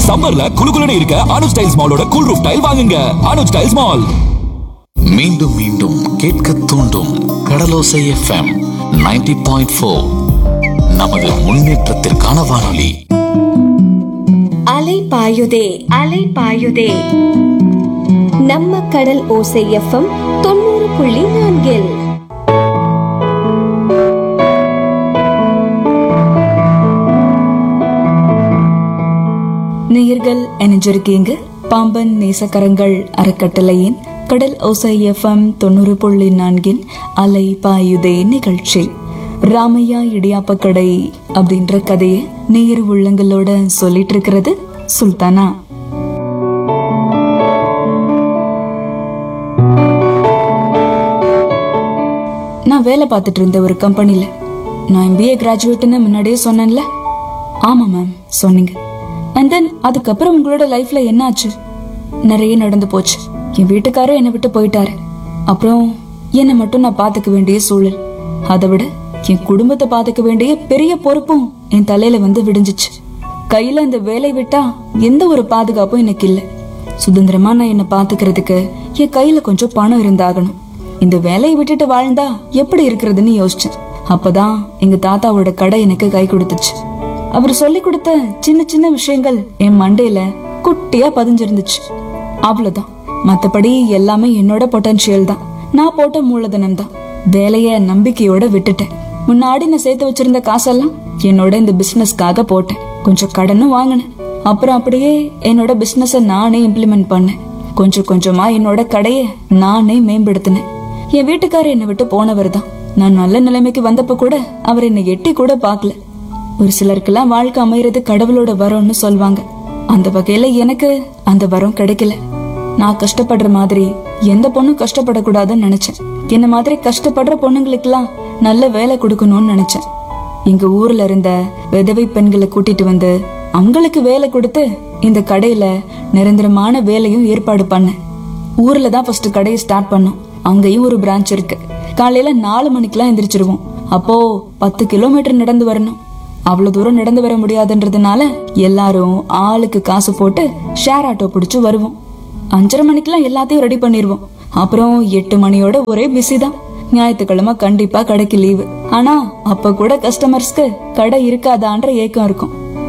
சம்மர்ல குளுகுலுன்னு இருக்க அனுஜ் டைல்ஸ் மாலோட கூல் ரூஃப் டைல் வாங்குங்க அனுஜ் டைல்ஸ் மால் மீண்டும் மீண்டும் கேட்க தூண்டும் கடலோசை எஃப்எம் 90.4 பாயிண்ட் ஃபோர் நமது முன்னேற்றத்திற்கான வானொலி அலை பாயுதே அலை பாயுதே நம்ம கடல் ஓசை எஃப்எம் தொண்ணூறு புள்ளி நான்கில் நேயர்கள் இணைஞ்சிருக்கீங்க பாம்பன் நேசக்கரங்கள் அறக்கட்டளையின் கடல் ஓசை எஃப்எம் தொண்ணூறு புள்ளி நான்கின் அலை பாயுதே நிகழ்ச்சி ராமையா இடியாப்ப கடை அப்படின்ற கதையை நேயர் உள்ளங்களோட சொல்லிட்டு இருக்கிறது சுல்தானா நான் வேலை பார்த்துட்டு இருந்த ஒரு கம்பெனில நான் எம்பிஏ கிராஜுவேட்னு முன்னாடியே சொன்னேன்ல ஆமா மேம் சொன்னீங்க அண்ட் தென் அதுக்கப்புறம் உங்களோட லைஃப்ல என்ன ஆச்சு நிறைய நடந்து போச்சு என் வீட்டுக்காரர் என்னை விட்டு போயிட்டாரு அப்புறம் என்னை மட்டும் நான் பாத்துக்க வேண்டிய சூழல் அதை விட என் குடும்பத்தை பாத்துக்க வேண்டிய பெரிய பொறுப்பும் என் தலையில வந்து விடிஞ்சிச்சு கையில அந்த வேலை விட்டா எந்த ஒரு பாதுகாப்பும் எனக்கு இல்ல சுதந்திரமா நான் என்ன பாத்துக்கிறதுக்கு என் கையில கொஞ்சம் பணம் இருந்தாகணும் இந்த வேலையை விட்டுட்டு வாழ்ந்தா எப்படி இருக்கிறதுன்னு யோசிச்சேன் அப்பதான் எங்க தாத்தாவோட கடை எனக்கு கை கொடுத்துச்சு அவர் சொல்லி கொடுத்த சின்ன சின்ன விஷயங்கள் என் மண்டையில குட்டியா பதிஞ்சிருந்துச்சு அவ்வளவுதான் மத்தபடி எல்லாமே என்னோட பொட்டன்ஷியல் தான் நான் போட்ட மூலதனம் தான் வேலைய நம்பிக்கையோட விட்டுட்டேன் முன்னாடி நான் சேர்த்து வச்சிருந்த காசெல்லாம் என்னோட இந்த பிசினஸ்க்காக போட்டேன் கொஞ்சம் கடனும் வாங்கினேன் அப்புறம் அப்படியே என்னோட பிசினஸ நானே இம்ப்ளிமெண்ட் பண்ணேன் கொஞ்சம் கொஞ்சமா என்னோட கடைய நானே மேம்படுத்தினேன் என் வீட்டுக்காரர் என்னை விட்டு போனவர் தான் நான் நல்ல நிலைமைக்கு வந்தப்ப கூட அவர் என்னை எட்டி கூட பார்க்கல ஒரு சிலருக்கெல்லாம் வாழ்க்கை அமையறது கடவுளோட வரம்னு சொல்வாங்க அந்த வகையில எனக்கு அந்த வரம் கிடைக்கல நான் கஷ்டப்படுற மாதிரி எந்த பொண்ணும் கஷ்டப்படக்கூடாதுன்னு நினைச்சேன் என்ன மாதிரி கஷ்டப்படுற பொண்ணுங்களுக்கெல்லாம் நல்ல வேலை கொடுக்கணும்னு நினைச்சேன் எங்க ஊர்ல இருந்த விதவை பெண்களை கூட்டிட்டு வந்து அவங்களுக்கு வேலை கொடுத்து இந்த கடையில நிரந்தரமான வேலையும் ஏற்பாடு பண்ணேன் ஊர்ல தான் ஃபர்ஸ்ட் கடையை ஸ்டார்ட் பண்ணோம் அங்கேயும் ஒரு பிரான்ச் இருக்கு காலையில நாலு மணிக்கெல்லாம் எந்திரிச்சிருவோம் அப்போ பத்து கிலோமீட்டர் நடந்து வரணும் அவ்வளவு தூரம் நடந்து வர முடியாதுன்றதுனால எல்லாரும் ஆளுக்கு காசு போட்டு ஷேர் ஆட்டோ பிடிச்சு வருவோம் அஞ்சரை மணிக்கெல்லாம் எல்லாத்தையும் ரெடி பண்ணிருவோம் அப்புறம் எட்டு மணியோட ஒரே பிஸி தான் ஞாயிற்றுக்கிழமை கண்டிப்பா கடைக்கு லீவு ஆனா அப்ப கூட கஸ்டமர்ஸ்க்கு கடை இருக்காதான்ற ஏக்கம் இருக்கும்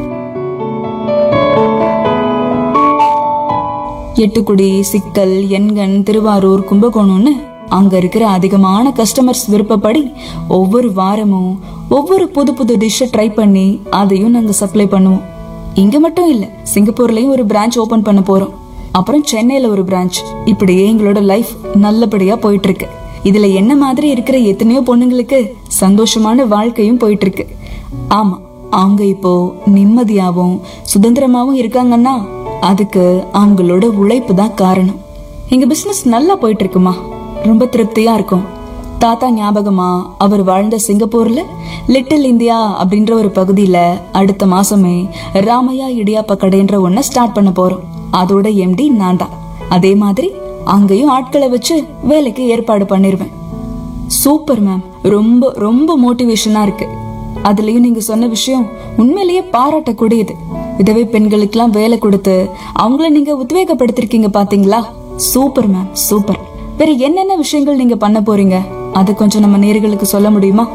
எட்டுக்குடி சிக்கல் எண்கண் திருவாரூர் கும்பகோணம்னு அங்க இருக்கிற அதிகமான கஸ்டமர்ஸ் விருப்பப்படி ஒவ்வொரு வாரமும் ஒவ்வொரு புது புது டிஷ்ஷை ட்ரை பண்ணி அதையும் நாங்க சப்ளை பண்ணுவோம் இங்க மட்டும் இல்ல சிங்கப்பூர்லயும் ஒரு பிரான்ச் ஓபன் பண்ண போறோம் அப்புறம் சென்னையில ஒரு பிரான்ச் இப்படியே எங்களோட லைஃப் நல்லபடியா போயிட்டு இருக்கு இதுல என்ன மாதிரி இருக்கிற எத்தனையோ பொண்ணுங்களுக்கு சந்தோஷமான வாழ்க்கையும் போயிட்டு இருக்கு ஆமா அவங்க இப்போ நிம்மதியாவும் சுதந்திரமாவும் இருக்காங்கன்னா அதுக்கு அவங்களோட உழைப்பு தான் காரணம் எங்க பிசினஸ் நல்லா போயிட்டு இருக்குமா ரொம்ப திருப்தியா இருக்கும் தாத்தா ஞாபகமா அவர் வாழ்ந்த சிங்கப்பூர்ல லிட்டில் இந்தியா அப்படின்ற ஒரு பகுதியில அடுத்த மாசமே ராமையா இடியாப்ப கடைன்ற ஒன்ன ஸ்டார்ட் பண்ண போறோம் அதோட எம்டி நான் தான் அதே மாதிரி அங்கேயும் ஆட்களை வச்சு வேலைக்கு ஏற்பாடு பண்ணிருவேன் சூப்பர் மேம் ரொம்ப ரொம்ப மோட்டிவேஷனா இருக்கு அதுலயும் நீங்க சொன்ன விஷயம் உண்மையிலேயே பாராட்டக்கூடியது விதவை பெண்களுக்கெல்லாம் வேலை கொடுத்து அவங்கள நீங்க உத்வேகப்படுத்திருக்கீங்க பாத்தீங்களா சூப்பர் மேம் சூப்பர் வேற என்னென்ன விஷயங்கள் நீங்க பண்ண போறீங்க அது கொஞ்சம் நம்ம நேர்களுக்கு சொல்ல முடியுமா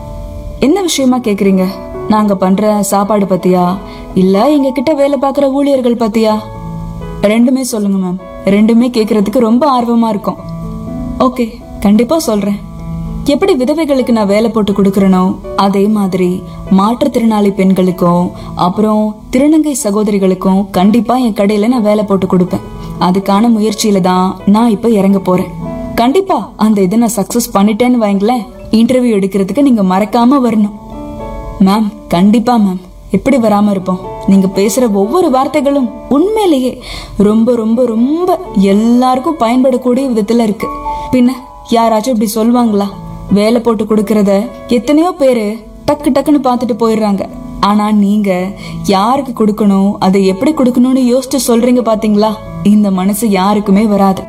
என்ன விஷயமா கேக்குறீங்க நாங்க பண்ற சாப்பாடு பத்தியா இல்ல எங்க கிட்ட வேலை பார்க்குற ஊழியர்கள் பத்தியா ரெண்டுமே சொல்லுங்க மேம் ரெண்டுமே கேக்குறதுக்கு ரொம்ப ஆர்வமா இருக்கும் ஓகே கண்டிப்பா சொல்றேன் எப்படி விதவைகளுக்கு நான் வேலை போட்டு கொடுக்கறனோ அதே மாதிரி மாற்றுத்திறனாளி பெண்களுக்கும் அப்புறம் திருநங்கை சகோதரிகளுக்கும் கண்டிப்பா என் கடையில நான் வேலை போட்டு கொடுப்பேன் அதுக்கான முயற்சியில தான் நான் இப்ப இறங்க போறேன் கண்டிப்பா அந்த இதை நான் சக்சஸ் பண்ணிட்டேன்னு வைங்களேன் இன்டர்வியூ எடுக்கிறதுக்கு நீங்க மறக்காம வரணும் மேம் கண்டிப்பா மேம் எப்படி வராம இருப்போம் நீங்க பேசுற ஒவ்வொரு வார்த்தைகளும் உண்மையிலேயே ரொம்ப ரொம்ப ரொம்ப எல்லாருக்கும் பயன்படக்கூடிய விதத்துல இருக்கு பின்ன யாராச்சும் இப்படி சொல்லுவாங்களா வேலை போட்டு கொடுக்கறத எத்தனையோ பேரு டக்கு டக்குன்னு பார்த்துட்டு போயிடுறாங்க ஆனா நீங்க யாருக்கு கொடுக்கணும் அதை எப்படி கொடுக்கணும்னு யோசிச்சு சொல்றீங்க பாத்தீங்களா இந்த மனசு யாருக்குமே வராது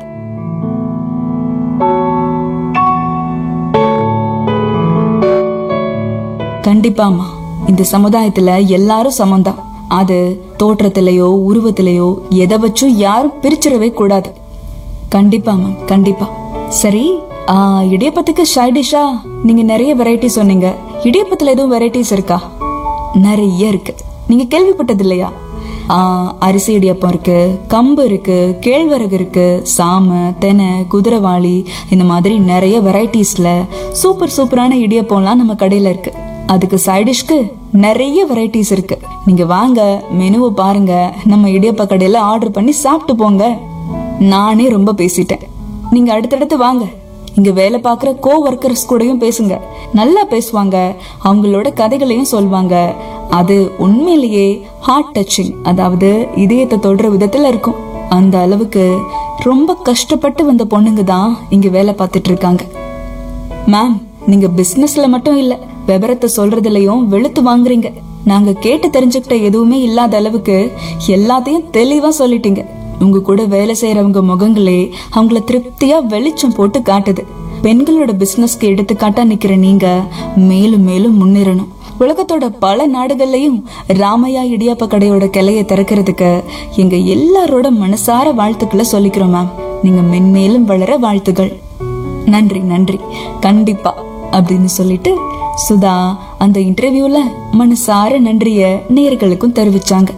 கண்டிப்பாமா இந்த சமுதாயத்துல எல்லாரும் சமம்தான் அது தோற்றத்திலேயோ உருவத்திலேயோ எதை வச்சும் யாரும் பிரிச்சிடவே கூடாது கண்டிப்பா மேம் கண்டிப்பா சரி ஆ, இடியப்பத்துக்கு சைடிஷா நீங்க நிறைய வெரைட்டி சொன்னீங்க இடியப்பத்துல எதுவும் வெரைட்டிஸ் இருக்கா நிறைய இருக்கு நீங்க கேள்விப்பட்டது இல்லையா ஆ, அரிசி இடியப்பம் இருக்கு கம்பு இருக்கு கேழ்வரகு இருக்கு சாம தெனை குதிரைவாளி இந்த மாதிரி நிறைய வெரைட்டிஸ்ல சூப்பர் சூப்பரான இடியப்பம்லாம் நம்ம கடையில இருக்கு அதுக்கு சைடிஷ்க்கு நிறைய வெரைட்டிஸ் இருக்கு நீங்க வாங்க மெனுவை பாருங்க நம்ம இடியப்ப கடையில ஆர்டர் பண்ணி சாப்பிட்டு போங்க நானே ரொம்ப பேசிட்டேன் நீங்க அடுத்தடுத்து வாங்க இங்க வேலை பார்க்குற கோ ஒர்க்கர்ஸ் கூடயும் பேசுங்க நல்லா பேசுவாங்க அவங்களோட கதைகளையும் சொல்வாங்க அது உண்மையிலேயே ஹார்ட் டச்சிங் அதாவது இதயத்தை தொடுற விதத்துல இருக்கும் அந்த அளவுக்கு ரொம்ப கஷ்டப்பட்டு வந்த பொண்ணுங்க தான் இங்க வேலை பார்த்துட்டு இருக்காங்க மேம் நீங்க பிசினஸ்ல மட்டும் இல்ல விவரத்தை சொல்றதுலயும் வெளுத்து வாங்குறீங்க நாங்க கேட்டு தெரிஞ்சுக்கிட்ட எதுவுமே இல்லாத அளவுக்கு எல்லாத்தையும் தெளிவா சொல்லிட்டீங்க உங்க கூட வேலை செய்யறவங்க முகங்களே அவங்கள திருப்தியா வெளிச்சம் போட்டு காட்டுது பெண்களோட பிசினஸ்க்கு எடுத்துக்காட்டா நிக்கிற நீங்க மேலும் மேலும் முன்னேறணும் உலகத்தோட பல நாடுகள்லயும் ராமையா இடியாப்ப கடையோட கிளைய திறக்கிறதுக்கு எங்க எல்லாரோட மனசார வாழ்த்துக்களை சொல்லிக்கிறோம் மேம் நீங்க மென்மேலும் வளர வாழ்த்துகள் நன்றி நன்றி கண்டிப்பா அப்படின்னு சொல்லிட்டு சுதா அந்த இன்டர்வியூல மனசார நன்றிய நேர்களுக்கும் தெரிவிச்சாங்க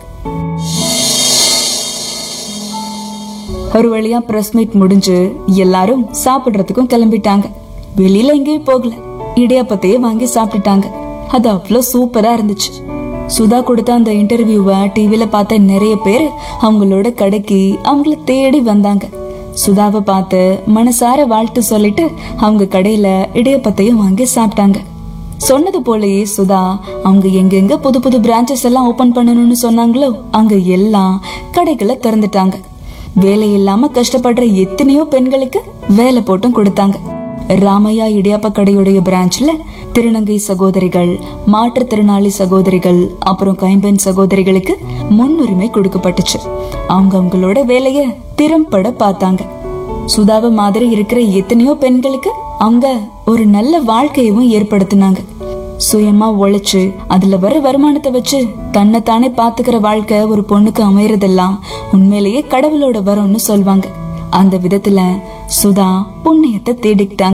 ஒரு வழியா பிரஸ் மீட் முடிஞ்சு எல்லாரும் சாப்பிடுறதுக்கும் கிளம்பிட்டாங்க வெளியில எங்கேயும் போகல இடியாப்பத்தையே வாங்கி சாப்பிட்டுட்டாங்க அது அவ்வளோ சூப்பரா இருந்துச்சு சுதா கொடுத்த அந்த இன்டர்வியூவை டிவில பார்த்த நிறைய பேர் அவங்களோட கடைக்கு அவங்கள தேடி வந்தாங்க சுதாவை பார்த்து மனசார வாழ்த்து சொல்லிட்டு அவங்க கடையில இடியப்பத்தையும் வாங்கி சாப்பிட்டாங்க சொன்னது போலயே சுதா அவங்க எங்கெங்க புது புது பிரான்ச்சஸ் எல்லாம் ஓபன் பண்ணணும்னு சொன்னாங்களோ அங்க எல்லாம் கடைகளை திறந்துட்டாங்க வேலை இல்லாம கஷ்டப்படுற எத்தனையோ பெண்களுக்கு வேலை போட்டும் கொடுத்தாங்க ராமையா இடியாப்ப கடையுடைய பிரான்ச்ல திருநங்கை சகோதரிகள் மாற்றுத்திறனாளி சகோதரிகள் அப்புறம் கைம்பெண் சகோதரிகளுக்கு முன்னுரிமை கொடுக்கப்பட்டுச்சு அவங்க அவங்களோட வேலைய திறம்பட பார்த்தாங்க சுதாவை மாதிரி இருக்கிற எத்தனையோ பெண்களுக்கு அவங்க ஒரு நல்ல வாழ்க்கையவும் ஏற்படுத்தினாங்க சுயமா உழைச்சு அதுல வர வருமானத்தை வச்சு தன்னைத்தானே பாத்துக்கிற வாழ்க்கை ஒரு பொண்ணுக்கு அமையறதெல்லாம் உண்மையிலேயே கடவுளோட வரம்னு சொல்வாங்க அந்த விதத்துல சுதா புண்ணியத்தை தேடிக்கிட்டாங்க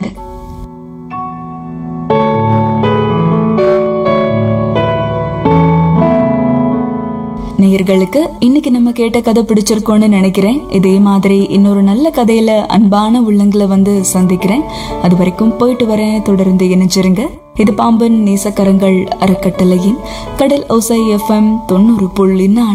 நேயர்களுக்கு இன்னைக்கு நம்ம கேட்ட கதை பிடிச்சிருக்கோம்னு நினைக்கிறேன் இதே மாதிரி இன்னொரு நல்ல கதையில அன்பான உள்ளங்களை வந்து சந்திக்கிறேன் அது வரைக்கும் போயிட்டு வரேன் தொடர்ந்து இணைஞ்சிருங்க இது பாம்பன் நேசக்கரங்கள் அறக்கட்டளையின் கடல் ஓசை எஃப்எம் தொண்ணூறு புள்ளி நாலு